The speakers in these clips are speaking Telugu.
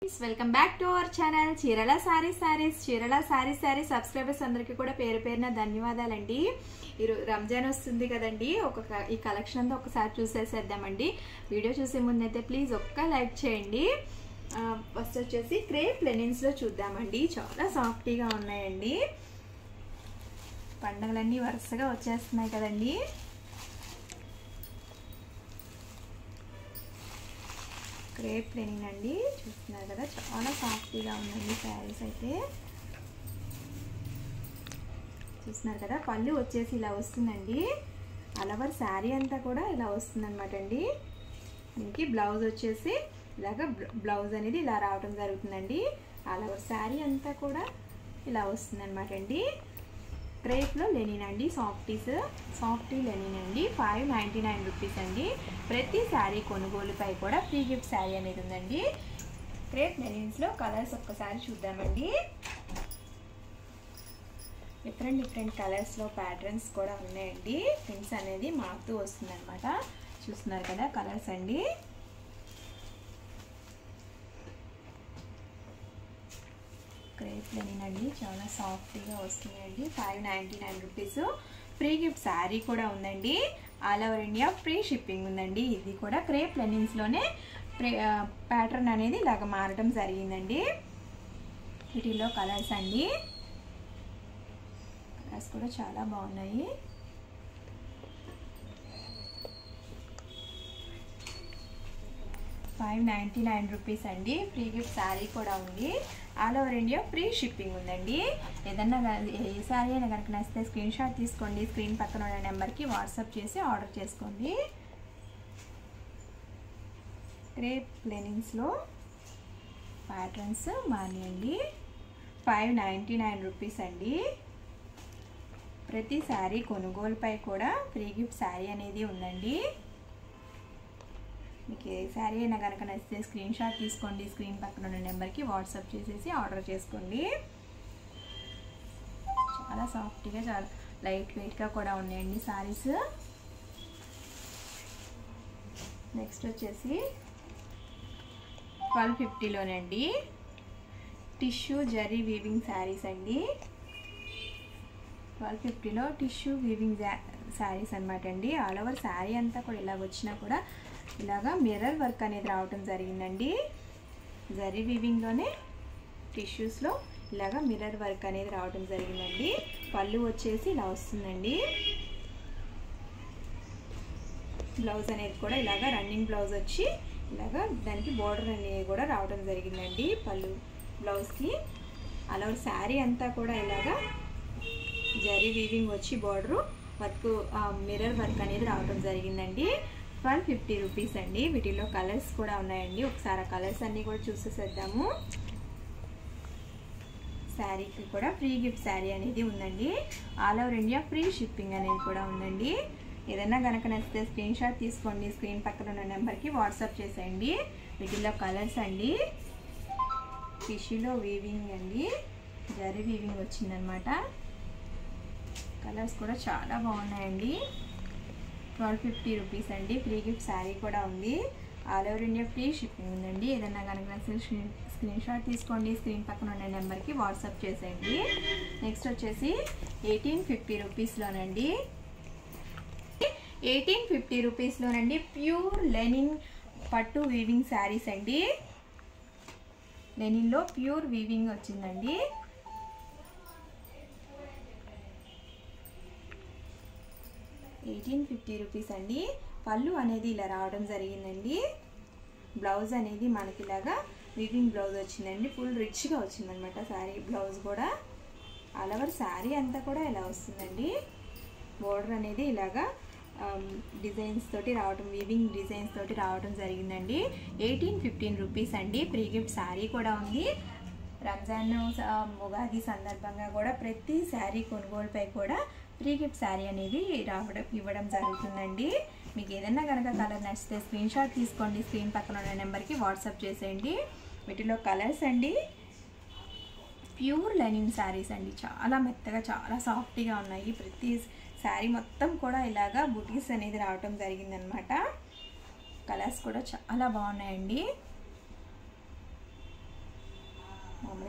friends welcome back to our channel చీరల సారీస్ సారీస్ చీరల సారీస్ సారీస్ సబ్స్క్రైబర్స్ అందరికీ కూడా పేరు పేరున ధన్యవాదాలండి ఈరో రంజాన్ వస్తుంది కదండి ఒక క- ఈ కలెక్షన్ అంతా ఒకసారి చూసేసేద్దామండి వీడియో చూసే ముందైతే ప్లీజ్ ఒక్క లైక్ చేయండి ఫస్ట్ వచ్చేసి క్రేప్ లెనిన్స్లో చూద్దామండి చాలా సాఫ్టీగా ఉన్నాయండి పండగలన్నీ వరుసగా వచ్చేస్తున్నాయి కదండి క్రేప్ లెనిన్ అండి చూస్తున్నారు కదా చాలా సాఫ్ట్గా ఉన్నాయి శారీస్ అయితే చూస్తున్నారు కదా పళ్ళు వచ్చేసి ఇలా వస్తుందండి అలవర్ శారీ అంతా కూడా ఇలా వస్తుంది అనమాట అండి దీనికి బ్లౌజ్ వచ్చేసి ఇలాగ బ్లౌజ్ అనేది ఇలా రావడం జరుగుతుందండి అలవర్ శారీ అంతా కూడా ఇలా వస్తుంది అనమాట అండి క్రేప్లో లెనిన్ అండి సాఫ్టీస్ సాఫ్టీ లెనిన్ అండి ఫైవ్ నైంటీ నైన్ రూపీస్ అండి ప్రతి శారీ కొనుగోలుపై కూడా ఫ్రీ గిఫ్ట్ శారీ అనేది ఉందండి క్రేప్ లెనిన్స్లో కలర్స్ ఒక్కసారి చూద్దామండి డిఫరెంట్ డిఫరెంట్ కలర్స్లో ప్యాటర్న్స్ కూడా ఉన్నాయండి ప్రింట్స్ అనేది మారుతూ వస్తుందన్నమాట చూస్తున్నారు కదా కలర్స్ అండి క్రేప్ లెనిన్ అండి చాలా సాఫ్ట్గా వస్తుందండి five ninety nine rupees free gift sari కూడా ఉందండి all over India free shipping ఉందండి ఇది కూడా క్రేప్ లెనిన్స్లోనే ప్యాటర్న్ అనేది ఇలాగ మారడం జరిగిందండి వీటిలో కలర్స్ అండి కలర్స్ కూడా చాలా బాగున్నాయి ఫైవ్ నైంటీ నైన్ రూపీస్ అండి ఫ్రీ గిఫ్ట్ శారీ కూడా ఉంది all over India free shipping ఉందండి ఏదన్నా గా- ఏ శారీ అయినా కనుక నచ్చితే స్క్రీన్ షాట్ తీసుకోండి స్క్రీన్ పక్కన ఉన్న నెంబర్కి వాట్సాప్ చేసి ఆర్డర్ చేసుకోండి క్రేప్ లెనిన్స్లో ప్యాటర్న్స్ మానేయండి ఫైవ్ నైంటీ నైన్ రూపీస్ అండి ప్రతి శారీ కొనుగోలుపై కూడా ఫ్రీ గిఫ్ట్ శారీ అనేది ఉందండి మీకు ఏ శారీ అయినా కనుక నచ్చితే స్క్రీన్ షాట్ తీసుకోండి స్క్రీన్ పక్కన ఉన్న నెంబర్కి వాట్సాప్ చేసేసి ఆర్డర్ చేసుకోండి చాలా సాఫ్ట్గా చాలా లైట్ వెయిట్గా కూడా ఉన్నాయండి శారీస్ నెక్స్ట్ వచ్చేసి ట్వెల్వ్ ఫిఫ్టీలోనండి టిష్యూ జరీ వీవింగ్ శారీస్ అండి ట్వెల్వ్ ఫిఫ్టీలో టిష్యూ వీవింగ్ శారీస్ అనమాట అండి ఆల్ ఓవర్ శారీ అంతా కూడా ఇలాగ వచ్చినా కూడా ఇలాగా మిర్రర్ వర్క్ అనేది రావటం జరిగిందండి జరీ వీవింగ్లోనే టిష్యూస్లో ఇలాగా మిర్రర్ వర్క్ అనేది రావటం జరిగిందండి పళ్ళు వచ్చేసి ఇలా వస్తుందండి బ్లౌజ్ అనేది కూడా ఇలాగా రన్నింగ్ బ్లౌజ్ వచ్చి ఇలాగా దానికి బోర్డర్ అనేది కూడా రావడం జరిగిందండి పళ్ళు బ్లౌజ్కి అలా శారీ అంతా కూడా ఇలాగా జరీ వీవింగ్ వచ్చి బార్డరు వర్క్ మిర్రర్ వర్క్ అనేది రావడం జరిగిందండి ట్వెల్వ్ ఫిఫ్టీ రూపీస్ అండి వీటిలో కలర్స్ కూడా ఉన్నాయండి ఒకసారి ఆ కలర్స్ అన్నీ కూడా చూసేసేద్దాము శారీకి కూడా ఫ్రీ గిఫ్ట్ శారీ అనేది ఉందండి all over India free shipping అనేది కూడా ఉందండి ఏదైనా కనుక నచ్చితే స్క్రీన్ షాట్ తీసుకోండి స్క్రీన్ పక్కన ఉన్న నెంబర్కి వాట్సాప్ చేసేయండి వీటిలో కలర్స్ అండి ఫిష్లో వీవింగ్ అండి జరీ వీవింగ్ వచ్చిందనమాట కలర్స్ కూడా చాలా బాగున్నాయండి ట్వెల్వ్ ఫిఫ్టీ రూపీస్ అండి ఫ్రీ గిఫ్ట్ శారీ కూడా ఉంది all over India free shipping ఉందండి ఏదైనా కనుక నచ్చితే స్క్రీన్ స్క్రీన్ షాట్ తీసుకోండి స్క్రీన్ పక్కన ఉన్న నెంబర్కి వాట్సాప్ చేసేయండి నెక్స్ట్ వచ్చేసి ఎయిటీన్ ఫిఫ్టీ రూపీస్లోనండి ఎయిటీన్ ఫిఫ్టీ రూపీస్లోనండి ప్యూర్ లెనిన్ పట్టు వీవింగ్ శారీస్ అండి లెనిన్లో ప్యూర్ వీవింగ్ వచ్చిందండి ఎయిటీన్ ఫిఫ్టీ రూపీస్ అండి పళ్ళు అనేది ఇలా రావడం జరిగిందండి బ్లౌజ్ అనేది మనకి ఇలాగా వీవింగ్ బ్లౌజ్ వచ్చిందండి ఫుల్ రిచ్గా వచ్చిందనమాట శారీ బ్లౌజ్ కూడా ఆల్ ఓవర్ శారీ అంతా కూడా ఇలా వస్తుందండి బోర్డర్ అనేది ఇలాగా డిజైన్స్ తోటి రావడం వీవింగ్ డిజైన్స్ తోటి రావడం జరిగిందండి ఎయిటీన్ ఫిఫ్టీన్ రూపీస్ అండి ప్రీ గిఫ్ట్ శారీ కూడా ఉంది రంజాన్ ఉగాది సందర్భంగా కూడా ప్రతి శారీ కొనుగోలుపై కూడా ఫ్రీ గిఫ్ట్ శారీ అనేది రావడం ఇవ్వడం జరుగుతుందండి మీకు ఏదైనా కనుక కలర్ నచ్చితే స్క్రీన్ షాట్ తీసుకోండి స్క్రీన్ పక్కన ఉన్న నెంబర్కి వాట్సాప్ చేసేయండి వీటిలో కలర్స్ అండి ప్యూర్ లెనిన్ శారీస్ అండి చాలా మెత్తగా చాలా సాఫ్ట్గా ఉన్నాయి ప్రతి శారీ మొత్తం కూడా ఇలాగా బుటీస్ అనేది రావటం జరిగిందనమాట కలర్స్ కూడా చాలా బాగున్నాయండి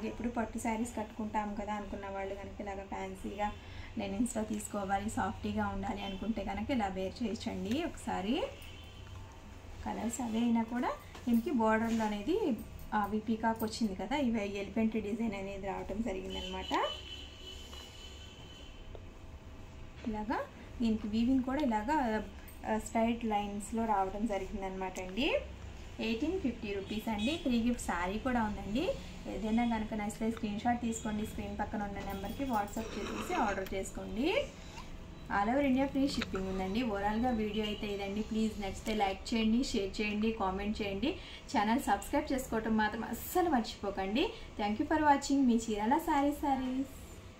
నార్మల్గా ఎప్పుడు పట్టు శారీస్ కట్టుకుంటాం కదా అనుకున్న వాళ్ళు కనుక ఇలాగ ఫ్యాన్సీగా నేను ఇన్స్టా తీసుకోవాలి సాఫ్టీగా ఉండాలి అనుకుంటే కనుక ఇలా వేర్ చేయొచ్చండి ఒకసారి కలర్స్ అవే అయినా కూడా దీనికి బోర్డర్లో అనేది అవి పీకాక్ వచ్చింది కదా ఇవి ఎలిఫెంట్ డిజైన్ అనేది రావటం జరిగిందనమాట ఇలాగా దీనికి వీవింగ్ కూడా ఇలాగా స్ట్రైట్ లైన్స్లో రావడం జరిగిందనమాట అండి ఎయిటీన్ ఫిఫ్టీ రూపీస్ అండి ఫ్రీ గిఫ్ట్ శారీ కూడా ఉందండి ఏదైనా కనుక నచ్చితే స్క్రీన్ షాట్ తీసుకోండి స్క్రీన్ పక్కన ఉన్న నెంబర్కి వాట్సాప్ చేసేసి ఆర్డర్ చేసుకోండి all over India free shipping ఉందండి ఓవరాల్గా వీడియో అయితే ఇదండి ప్లీజ్ నచ్చితే లైక్ చేయండి షేర్ చేయండి కామెంట్ చేయండి ఛానల్ సబ్స్క్రైబ్ చేసుకోవటం మాత్రం అస్సలు మర్చిపోకండి థ్యాంక్ యూ ఫర్ వాచింగ్ మీ Chirala sari saris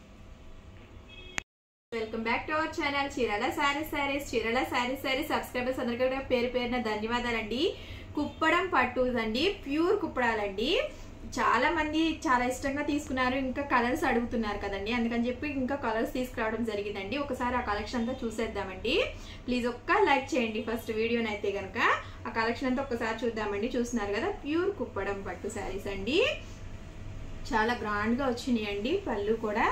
welcome back to our channel Chirala sari saris Chirala sari sari subscribers అందరికీ కూడా పేరు పేరున ధన్యవాదాలండి కుప్పడం పట్టూస్ అండి ప్యూర్ కుప్పడాలండి చాలా మంది చాలా ఇష్టంగా తీసుకున్నారు ఇంకా కలర్స్ అడుగుతున్నారు కదండి అందుకని చెప్పి ఇంకా కలర్స్ తీసుకురావడం జరిగిందండి ఒకసారి ఆ కలెక్షన్ అంతా చూసేద్దామండి ప్లీజ్ ఒక్క లైక్ చేయండి ఫస్ట్ వీడియోని అయితే కనుక ఆ కలెక్షన్ అంతా ఒక్కసారి చూద్దామండి చూస్తున్నారు కదా ప్యూర్ కుప్పడం పట్టు శారీస్ అండి చాలా గ్రాండ్గా వచ్చినాయండి పళ్ళు కూడా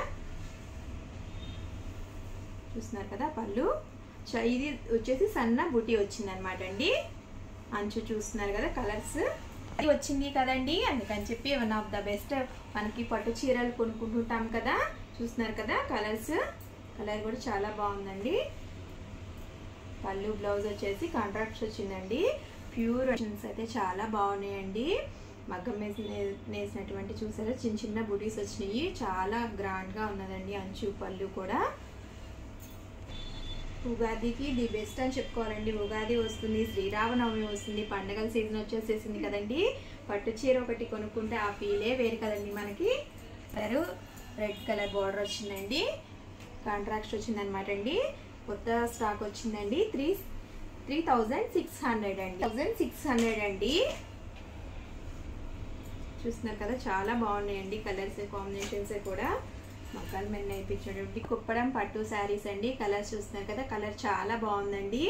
చూస్తున్నారు కదా పళ్ళు చ- ఇది వచ్చేసి సన్న బుటీ వచ్చింది అనమాట అండి అంచు చూస్తున్నారు కదా కలర్స్ ఇది వచ్చింది కదండి అందుకని చెప్పి వన్ ఆఫ్ ద బెస్ట్ మనకి పట్టు చీరలు కొనుక్కుంటుంటాం కదా చూస్తున్నారు కదా కలర్స్ కలర్ కూడా చాలా బాగుందండి పళ్ళు బ్లౌజ్ వచ్చేసి కాంట్రాక్ట్స్ వచ్చిందండి ప్యూర్ అయితే చాలా బాగున్నాయండి మగ్గం వేసి నే- నేసినటువంటి చూసారా చిన్న చిన్న బుటీస్ వచ్చినాయి చాలా గ్రాండ్గా ఉన్నదండి అంచు పళ్ళు కూడా ఉగాదికి ది బెస్ట్ అని చెప్పుకోవాలండి ఉగాది వస్తుంది శ్రీరామనవమి వస్తుంది పండగల సీజన్ వచ్చేసేసింది కదండి పట్టు చీర ఒకటి కొనుక్కుంటే ఆ ఫీలే వేరు కదండి మనకి కలర్ రెడ్ కలర్ బార్డర్ వచ్చిందండి కాంట్రాక్ట్ వచ్చిందనమాట అండి కొత్త స్టాక్ వచ్చిందండి three three thousand six hundred అండి థౌజండ్ సిక్స్ హండ్రెడ్ అండి చూస్తున్నారు కదా చాలా బాగున్నాయండి కలర్స్ కాంబినేషన్స్ కూడా మక్కల మీద నేర్పించేటువంటి కుప్పడం పట్టు శారీస్ అండి కలర్ చూస్తున్నారు కదా కలర్ చాలా బాగుందండి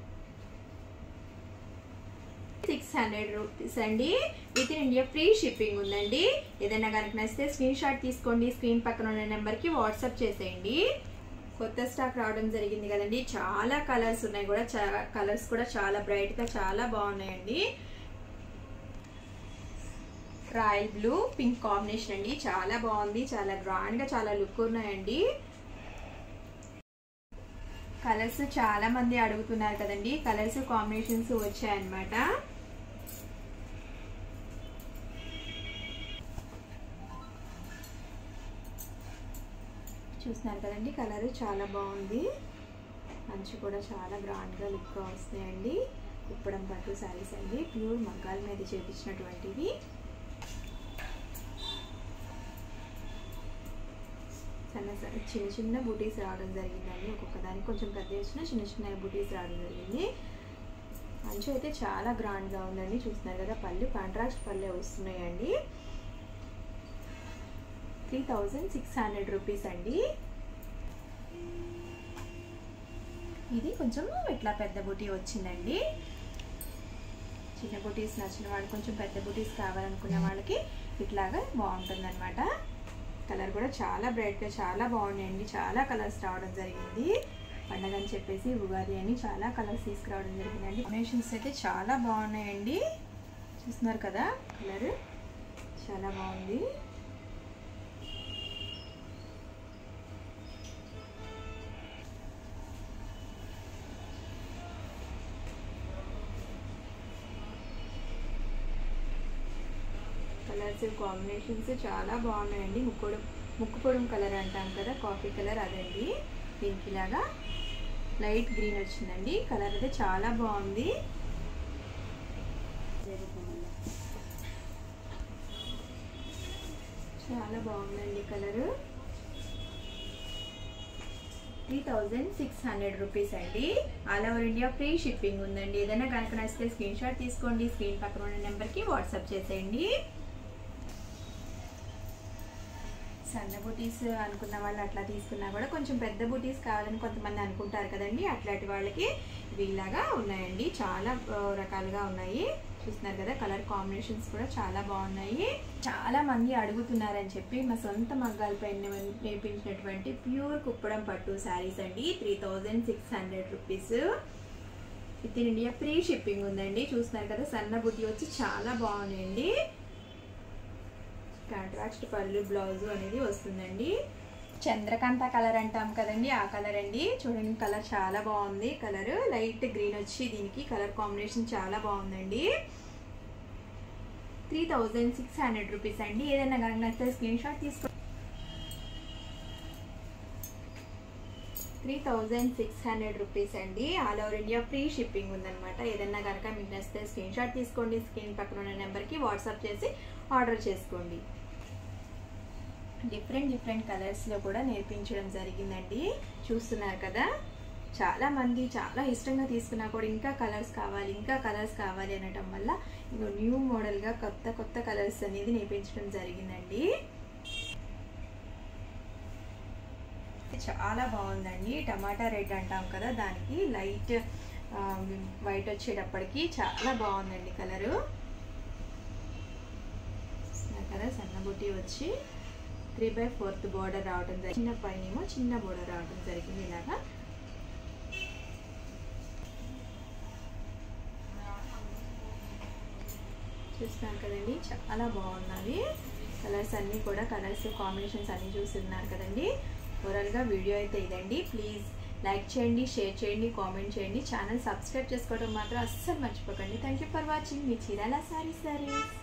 సిక్స్ హండ్రెడ్ రూపీస్ అండి with in India free shipping ఉందండి ఏదైనా కనుక నచ్చితే స్క్రీన్ షాట్ తీసుకోండి స్క్రీన్ పక్కన ఉన్న నెంబర్కి వాట్సాప్ చేసేయండి కొత్త స్టాక్ రావడం జరిగింది కదండి చాలా కలర్స్ ఉన్నాయి కూడా చాలా కలర్స్ కూడా చాలా బ్రైట్గా చాలా బాగున్నాయండి రాయల్ బ్లూ పింక్ కాంబినేషన్ అండి చాలా బాగుంది చాలా గ్రాండ్ గా చాలా లుక్ ఉన్నాయండి కలర్స్ చాలా మంది అడుగుతున్నారు కదండి కలర్స్ కాంబినేషన్స్ వచ్చాయన్నమాట చూస్తున్నారు కదండి కలర్ చాలా బాగుంది మంచి కూడా చాలా గ్రాండ్గా లుక్గా వస్తున్నాయండి కుప్పడం పట్టు శారీస్ అండి ప్యూర్ మగ్గాల మీద చేపించినటువంటివి సన్న సన్న చిన్న చిన్న బూటీస్ రావడం జరిగిందండి ఒక్కొక్క దానికి కొంచెం పెద్ద వచ్చిన చిన్న చిన్న బూటీస్ రావడం జరిగింది మంచు అయితే చాలా గ్రాండ్గా ఉందండి చూస్తున్నారు కదా పళ్ళు కాంట్రాస్ట్ పళ్ళే వస్తున్నాయండి three thousand six hundred rupees అండి ఇది కొంచెం ఇట్లా పెద్ద బుటీ వచ్చిందండి చిన్న బుటీస్ నచ్చిన వాళ్ళు కొంచెం పెద్ద బుటీస్ కావాలనుకున్న వాళ్ళకి ఇట్లాగా బాగుంటుంది అనమాట కలర్ కూడా చాలా బ్రైట్గా చాలా బాగున్నాయండి చాలా కలర్స్ రావడం జరిగింది పండగ అని చెప్పేసి ఉగాది అని చాలా కలర్స్ తీసుకురావడం జరిగిందండి కాంబినేషన్స్ అయితే చాలా బాగున్నాయండి చూస్తున్నారు కదా కలర్ చాలా బాగుంది కలర్స్ కాంబినేషన్స్ చాలా బాగున్నాయండి ముక్కుడు ముక్కు పొడుం కలర్ అంటాం కదా కాఫీ కలర్ అదండి దీనికి ఇలాగా లైట్ గ్రీన్ వచ్చిందండి కలర్ అయితే చాలా బాగుంది చాలా బాగుందండి colour three thousand six hundred rupees అండి all over India free shipping ఉందండి ఏదైనా కనుక నచ్చితే స్క్రీన్ షాట్ తీసుకోండి స్క్రీన్ పక్కన ఉన్న నెంబర్కి వాట్సాప్ చేసేయండి సన్న బుటీస్ అనుకున్న వాళ్ళు అట్లా తీసుకున్నా కూడా కొంచెం పెద్ద బుటీస్ కావాలని కొంతమంది అనుకుంటారు కదండి అట్లాంటి వాళ్ళకి ఇవి ఇలాగా ఉన్నాయండి చాలా ఆ, రకాలుగా ఉన్నాయి చూస్తున్నారు కదా కలర్ కాంబినేషన్స్ కూడా చాలా బాగున్నాయి చాలా మంది అడుగుతున్నారని చెప్పి మా సొంత మగ్గాల పైన నేర్పించినటువంటి ప్యూర్ కుప్పడం పట్టు శారీస్ అండి three thousand six hundred rupees with in India free shipping ఉందండి చూస్తున్నారు కదా సన్న బుట్టి వచ్చి చాలా బాగున్నాయండి కాంట్రాక్ట్ పళ్ళు బ్లౌజ్ అనేది వస్తుందండి చంద్రకాంత కలర్ అంటాం కదండి ఆ కలర్ అండి చూడండి కలర్ చాలా బాగుంది కలర్ లైట్ గ్రీన్ వచ్చి దీనికి కలర్ కాంబినేషన్ చాలా బాగుందండి three thousand six hundred rupees అండి ఏదైనా కనుక నచ్చితే స్క్రీన్ షాట్ తీసుకో three thousand six hundred rupees అండి all over India free shipping ఉందన్నమాట ఏదన్నా కనుక మీకు నచ్చితే స్క్రీన్ షాట్ తీసుకోండి స్క్రీన్ పక్కన ఉన్న నెంబర్కి వాట్సాప్ చేసి ఆర్డర్ చేసుకోండి డిఫరెంట్ డిఫరెంట్ కలర్స్లో కూడా నేర్పించడం జరిగిందండి చూస్తున్నారు కదా చాలా మంది చాలా ఇష్టంగా తీసుకున్నా కూడా ఇంకా కలర్స్ కావాలి ఇంకా కలర్స్ కావాలి అనటం వల్ల ఇంకో న్యూ మోడల్గా కొత్త కొత్త కలర్స్ అనేది నేర్పించడం జరిగిందండి చాలా బాగుందండి టమాటా రెడ్ అంటాం కదా దానికి లైట్ వైట్ వచ్చేటప్పటికి చాలా బాగుందండి కలరు కదా సన్నబుట్టి వచ్చి త్రీ బై ఫోర్త్ బోర్డర్ రావడం జరిగింది చిన్న పైన ఏమో చిన్న బోర్డర్ రావడం జరిగింది ఇలాగా చూస్తున్నారు కదండి చాలా బాగున్నవి కలర్స్ అన్నీ కూడా కలర్స్ కాంబినేషన్స్ అన్నీ చూస్తున్నారు కదండి ఓవరాల్గా వీడియో అయితే ఇదండి ప్లీజ్ లైక్ చేయండి షేర్ చేయండి కామెంట్ చేయండి ఛానల్ సబ్స్క్రైబ్ చేసుకోవడం మాత్రం అస్సలు మర్చిపోకండి థ్యాంక్ యూ ఫర్ వాచింగ్ మీ చీరాల సారీ సారీస్